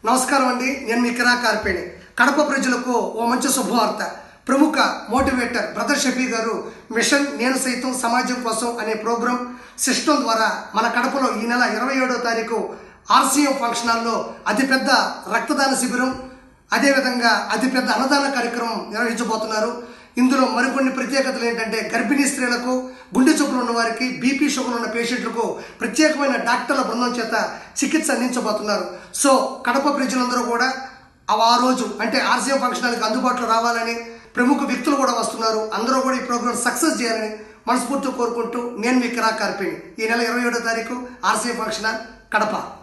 నమస్కారం అండి నేను మీ కిరా కార్పేణి కడప ప్రజలకు ఓ మంచి శుభవార్త ప్రముఖ మోటివేటర్ బ్రదర్ షఫీ గారు మిషన్ నేను సైతం సమాజం కోసం అనే ప్రోగ్రాం సిస్టమ్ ద్వారా మన కడపలో ఈ నెల ఇరవై ఏడో తారీఖు ఆర్సీఎం ఫంక్షన్ హాల్లో అతిపెద్ద రక్తదాన శిబిరం అదేవిధంగా అతిపెద్ద అన్నదాన కార్యక్రమం నిర్వహించబోతున్నారు ఇందులో మరికొన్ని ప్రత్యేకతలు ఏంటంటే గర్భిణీ స్త్రీలకు గుండె జబ్బులు ఉన్న వారికి బీపీ షుగర్ ఉన్న పేషెంట్లకు ప్రత్యేకమైన డాక్టర్ల బృందం చేత చికిత్స అందించబోతున్నారు సో కడప ప్రజలందరూ కూడా అవ- ఆ రోజు అంటే ఆర్సీఎం ఫంక్షన్ హాల్కి అందుబాటులో రావాలని ప్రముఖ వ్యక్తులు కూడా వస్తున్నారు అందరూ కూడా ఈ ప్రోగ్రామ్ సక్సెస్ చేయాలని మనస్ఫూర్తిగా కోరుకుంటూ నేను మీ కిరా కార్పిణి ఈ నెల ఇరవై ఏడో తారీఖు ఆర్సీఎం ఫంక్షన్ హాల్ కడప